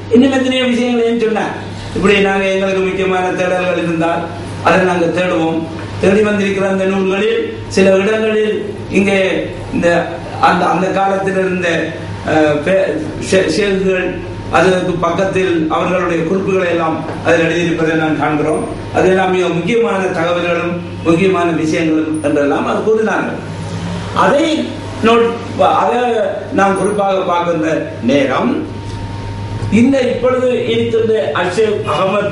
இன்னும் எத்தனையோ விஷயங்களையும் சொன்னார் இப்படி நாங்க எங்களுக்கு முக்கியமான தேடல்கள் இருந்தால் அதை நாங்க தேடுவோம் தேடி வந்திருக்கிற அந்த நூல்களில் சில இடங்களில் இங்கே இந்த அந்த அந்த காலத்தில் இருந்த அஹ், பே- ஷே- ஷேகுகள் அதற்கு பக்கத்தில் அவர்களுடைய குறிப்புகளை எல்லாம் அதில் எழுதியிருப்பதை நான் காண்கிறோம் அதெல்லாம் மிக முக்கியமான தகவல்களும் முக்கியமான விஷயங்களும் என்றெல்லாம் அது கூறினார்கள் அதை நோட் அதை நாம் குறிப்பாக பார்க்கின்ற நேரம் இந்த இப்பொழுது இருக்கின்ற அஷேக் அகமது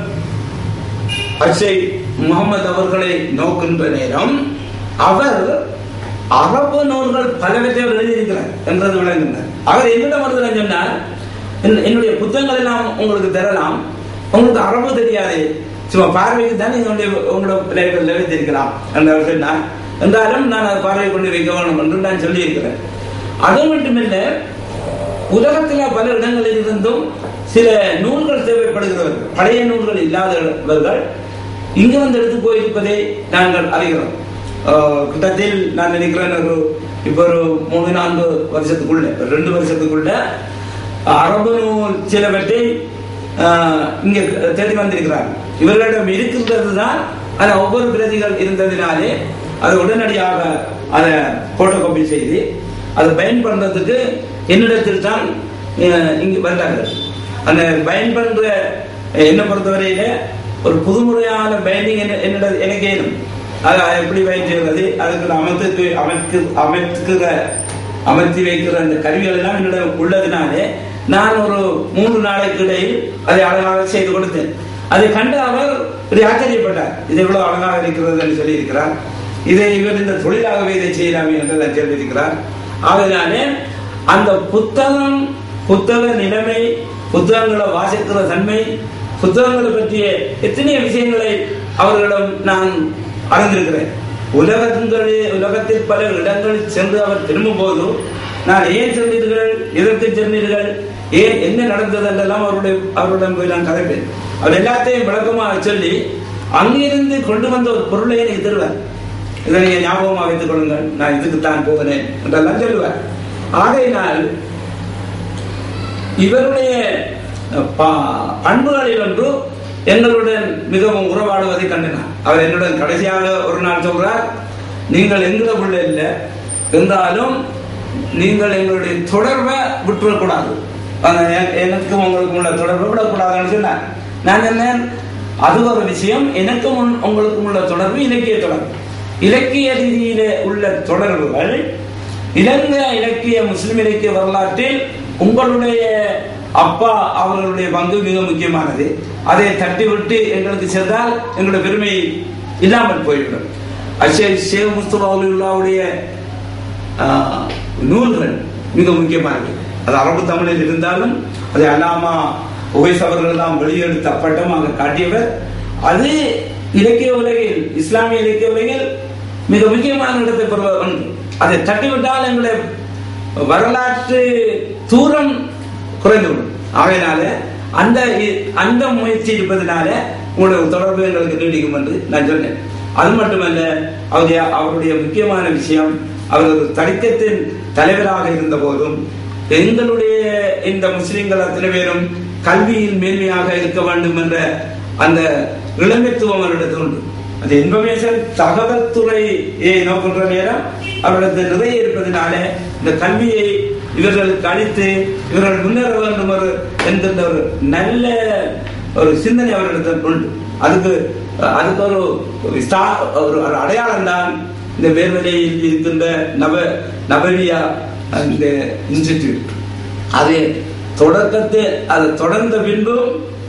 அஷேக் முகமது அவர்களை நோக்கின்ற நேரம் அவர் அரபு நூல்கள் பலவற்றை அவர் எழுதியிருக்கிறார் என்றது விளங்குகிறார் அவர் என்னிடம் வருதுன்னு சொன்னார் "என்- என்னுடைய புத்தகங்கள் எல்லாம் உங்களுக்கு தரலாம் உங்களுக்கு அரபு தெரியாது சும்மா பார்வைக்கு தான் நீங்க உங்களுடைய உங்களோட லைப்ரரியில் எழுதியிருக்கலாம் என்று அவர் சொன்னார் என்றாலும் நான் அதை பார்வை கொண்டு வைக்க வேண்டும் என்று நான் சொல்லியிருக்கிறேன் அது மட்டுமில்லை உலகத்தில் பல இடங்களில் இருந்தும் சில நூல்கள் தேவைப்படுகிறவர்கள் பழைய நூல்கள் இல்லாதவர்கள் இங்கு வந்து எடுத்து போயிருப்பதை நாங்கள் அறிகிறோம் ஆஹ் கிட்டத்தில் நான் நினைக்கிறேன் ஒரு இப்போ ஒரு மூணு நான்கு வருஷத்துக்குள்ள ஒரு ரெண்டு வருஷத்துக்குள்ள அரபு நூல் சிலவற்றை ஆஹ், இங்கே தேடி வந்திருக்கிறார்கள் இவர்களிடம் இருக்கின்றது தான் ஆனால் ஒவ்வொரு பிரதிகள் இருந்ததினாலே அதை உடனடியாக அதை போட்டோ காப்பி செய்து அதை பயன் பண்றதுக்கு என்னிடத்தில் தான் அஹ், இங்கு வந்தார்கள் அந்த பயன் பண்ற அஹ், என்னை பொறுத்தவரையில ஒரு புதுமுறையான பைண்டிங் என்னிட எனக்கு ஏதும் அது எப்படி பயன் செய்வது அதுக்கு அமைத்துக்கு அமைக்கு அமைக்கிற அமர்த்தி வைக்கிற அந்த கருவிகள் எல்லாம் என்னிடம் உள்ளதினாலே நான் ஒரு மூன்று நாளைக்கு இடையில் அதை அழகாக செய்து கொடுத்தேன் அதை கண்டு அவர் ஒரு ஆச்சரியப்பட்டார் இது எவ்வளவு அழகாக இருக்கிறது என்று சொல்லியிருக்கிறார் இதை இவர் இந்த தொழிலாகவே இதை செய்யலாமே என்று நான் சொல்லியிருக்கிறார் ஆகையினாலே அந்த புத்தகம் புத்தக நிலைமை புத்தகங்களை வாசிக்கிற தன்மை புத்தகங்களை பற்றிய எத்தனையோ விஷயங்களை அவர்களிடம் நான் அறிந்திருக்கிறேன் உலகங்களே உலகத்தில் பல இடங்களில் சென்று அவர் திரும்பும் போது நான் ஏன் சென்றீர்கள் எதற்கு சென்றீர்கள் ஏன் என்ன நடந்தது என்றெல்லாம் அவருடைய அவருடன் போய் நான் கதைப்பேன் அவர் எல்லாத்தையும் விளக்கமாக சொல்லி அங்கிருந்து கொண்டு வந்த ஒரு பொருளை எனக்கு தருவார் இதை நீங்க ஞாபகமாக வைத்துக் கொள்ளுங்கள் நான் இதுக்கு தான் போகிறேன் என்றெல்லாம் சொல்லுவார் ஆகையினால் இவருடைய அஹ், ப- பண்புகளில் ஒன்று எங்களுடன் மிகவும் உறவாடுவதை கண்டினார் அவர் என்னுடன் கடைசியாக ஒரு நாள் சொல்றார் நீங்கள் எங்கள உள்ள இல்லை இருந்தாலும் நீங்கள் எங்களுடைய தொடர்பை விட்டுவிடக்கூடாது அந்த எ- எனக்கும் உங்களுக்கும் உள்ள தொடர்பை விடக்கூடாதுன்னு சொன்னார் நான் என்ன அது ஒரு விஷயம் எனக்கும் உன்- உங்களுக்கும் உள்ள தொடர்பு இலக்கிய தொடர்பு இலக்கிய ரீதியில உள்ள தொடர்புகள் இலங்கை இலக்கிய முஸ்லிம் இலக்கிய வரலாற்றில் உங்களுடைய அப்பா அவர்களுடைய பங்கு மிக முக்கியமானது அதை தட்டிவிட்டு எங்களுக்கு சென்றால் எங்களுடைய பெருமை இல்லாமல் போய்விடும் அஷே ஷேக் முஸ்தபாவுடைய நூல்கள் மிக முக்கியமானது அது அரபு தமிழில் இருந்தாலும் அதை அல்லாமா உவைஸ் அவர்கள் எல்லாம் வெளியெடுத்த பட்டமாக காட்டியவர் அது இலக்கிய உலகில் இஸ்லாமிய இலக்கிய உலகில் மிக முக்கியமான இடத்தை பெறுவ ஒன்று அதை தட்டிவிட்டால் எங்களுடைய வரலாற்று தூரம் குறைந்துவிடும் ஆகையினால அந்த இ- அந்த முயற்சி இருப்பதனால உங்களுடைய தொடர்பு எங்களுக்கு நீடிக்கும் என்று நான் சொன்னேன் அது மட்டுமல்ல அவருடைய அவருடைய முக்கியமான விஷயம் அவர் ஒரு தரிக்கத்தின் தலைவராக இருந்த போதும் எங்களுடைய இந்த முஸ்லிம்கள் அத்தனை பேரும் கல்வியில் மேன்மையாக இருக்க வேண்டும் என்ற அந்த இளமைத்துவம் அவரிடத்தில் உண்டு அந்த இன்ஃபர்மேஷன் தகவல் துறையை நோக்கின்ற நேரம் அவரிடத்தில் நிறைய இருப்பதனால இந்த கல்வியை இவர்களுக்கு அளித்து இவர்கள் முன்னேற வேண்டும் ஒரு என்கின்ற ஒரு நல்ல ஒரு சிந்தனை அவரிடத்தில் உண்டு அதுக்கு அதுக்கு ஒரு ஒரு ஸ்டா- ஒரு ஒரு அடையாளம் தான் இந்த வேர்வெளியில் இருக்கின்ற நவ நவவியா அந்த இன்ஸ்டிடியூட் அது தொடக்கத்தில் அது தொடர்ந்த பின்பும்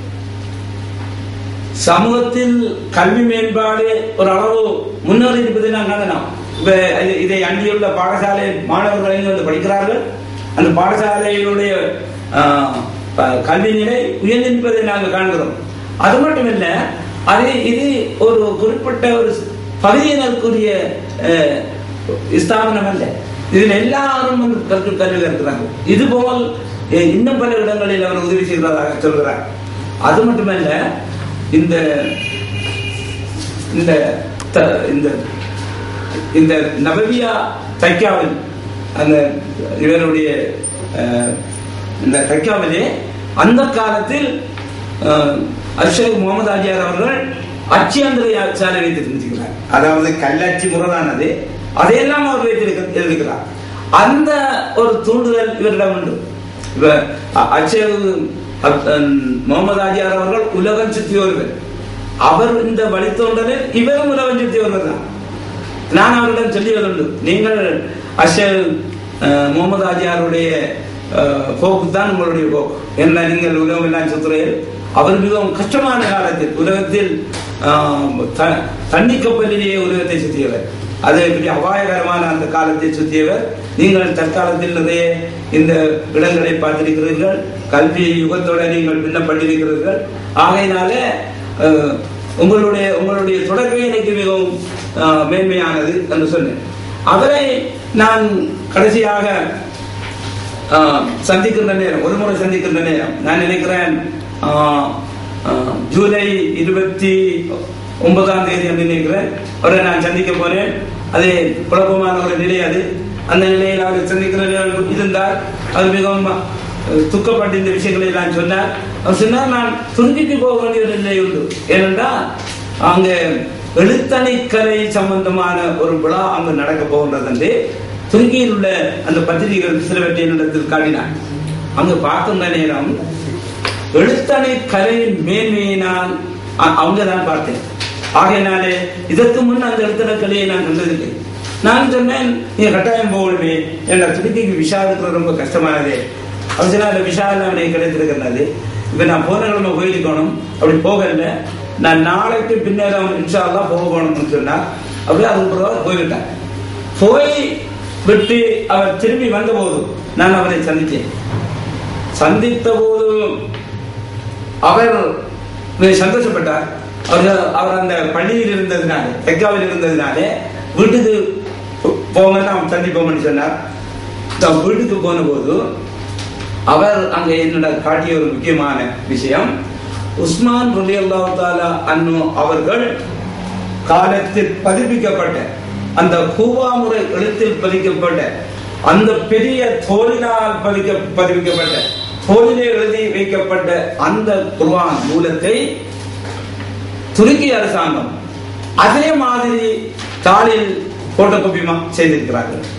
சமூகத்தில் கல்வி மேம்பாடு ஒரு அளவு முன்னேறி இருப்பதை நான் காணலாம் இப்ப இது- இதை அண்டியுள்ள பாடசாலை மாணவர்கள் இங்கு வந்து படிக்கிறார்கள் அந்த பாடசாலையினுடைய ஆஹ், ப- கல்வி நிலை உயர்ந்திருப்பதை நாங்கள் காண்கிறோம் அது மட்டுமில்ல அது இது ஒரு குறிப்பிட்ட ஒரு பகுதியினருக்குரிய அஹ், ஸ்தாபனம் அல்ல இதில் எல்லாரும் வந்து கல்வி கல்வி கற்கிறாங்க இதுபோல் அஹ், இன்னும் பல இடங்களில் அவர் உதவி செய்கிறதாக சொல்கிறார் அது மட்டுமல்ல இந்த இந்த த- இந்த இந்த நபவியா தைக்காவில் அந்த இவருடைய அஹ், இந்த தைக்காவிலே அந்த காலத்தில் அஹ், அஷேக் முகமது ஆஜியார் அவர்கள் அச்சியந்திர சாலை வைத்திருக்கிறார் அதாவது கல்லாட்சி முறைதானது அதையெல்லாம் அவர் வைத்திருக்க இருக்கிறார் அந்த ஒரு தூண்டுதல் இவரிடம் உண்டு இப்ப அ- அஷேக் அப்- அஹ், முகமது ஆஜியார் அவர்கள் உலகம் சுற்றி வருவர் அவர் இந்த வழித்தோன்றலில் இவரும் உலகம் சுற்றி வருவர் தான் நான் அவரிடம் சொல்லியது உண்டு நீங்கள் அஷல் அஹ், முகமது ஆஜியாருடைய அஹ், போக்கு தான் உங்களுடைய போக்கு என்ன நீங்கள் உலகம் எல்லாம் சுத்துறையில் அவர் மிகவும் கஷ்டமான காலத்தில் உலகத்தில் ஆஹ், த- தண்ணி கப்பலிலேயே உலகத்தை சுற்றியவர் அது பெரிய அபாயகரமான அந்த காலத்தை சுற்றியவர் நீங்கள் தற்காலத்தில் நிறைய இந்த இடங்களை பார்த்திருக்கிறீர்கள் கல்வி யுகத்தோட நீங்கள் பின்னப்பட்டிருக்கிறீர்கள் ஆகையினாலே அஹ், உங்களுடைய உங்களுடைய தொடர்பே எனக்கு மிகவும் அஹ், மேன்மையானது என்று சொன்னேன் அவரை நான் கடைசியாக அஹ், சந்திக்கின்ற நேரம் ஒரு முறை சந்திக்கின்ற நேரம் நான் நினைக்கிறேன் அஹ், அஹ், ஜூலை இருபத்தி ஒன்பதாம் தேதி என்று நினைக்கிறேன் அவரை நான் சந்திக்க போனேன் அது குழப்பமான ஒரு நிலை அது அந்த நிலையில் அவரை சந்திக்கிற நேரம் இருந்தார் அது மிகவும் அஹ், துக்கப்பட்டு இந்த விஷயங்களை எல்லாம் சொன்னார் அவர் சொன்னார் நான் துருக்கிக்கு போக வேண்டிய ஒரு நிலை உண்டு ஏனென்றால் அங்க எழுத்தணிக்கலை சம்பந்தமான ஒரு விழா அங்கு நடக்க போகின்றது என்று துருக்கியில் உள்ள அந்த பத்திரிகைகள் சிலவற்றை என்னிடத்தில் காட்டினார் அங்கு பார்க்கின்ற நேரம் எழுத்தணை கலையின் மேன்மையை நான் அ- அவங்க தான் பார்த்தேன் ஆகையினாலே இதற்கு முன் அந்த எழுத்தணை கலையை நான் கண்டதில்லை நான் சொன்னேன் நீ கட்டாயம் போகணுமே என்ற துருக்கிக்கு விஷா இருக்கிறது ரொம்ப கஷ்டமானதே அவர் சொன்னார் விஷா எல்லாம் எனக்கு கிடைத்திருக்கிறது இப்ப நான் போன கிழமை போயிருக்கணும் அப்படி போகல நான் நாளைக்கு பின்னேரம் இன்ஷா அல்லாஹ் போக போகணும்னு சொன்னார் அப்படியே அதுக்கு பிறகு போய்விட்டேன் போய் விட்டு அவர் திரும்பி வந்தபோது நான் அவரை சந்தித்தேன் சந்தித்த போது அவர் மிக சந்தோஷப்பட்டார் அவர் அவர் அந்த பள்ளியில் இருந்ததுனாலே தெக்காவில் இருந்ததுனாலே வீட்டுக்கு போ- போங்கன்னு அவன் சந்திப்போம்னு சொன்னார் தான் வீட்டுக்கு போன போது அவர் அங்க என்னோட காட்டிய ஒரு முக்கியமான விஷயம் உஸ்மான் ரலி தாலா அன்னு அவர்கள் காலத்தில் பதிப்பிக்கப்பட்ட அந்த கூவா முறை எழுத்தில் பதிக்கப்பட்ட அந்த பெரிய தோலினால் பதிக்க பதிப்பிக்கப்பட்ட தோலிலே எழுதி வைக்கப்பட்ட அந்த குர்ஆன் மூலத்தை துருக்கி அரசாங்கம் அதே மாதிரி தாளில் போட்டோ காப்பி செய்திருக்கிறார்கள்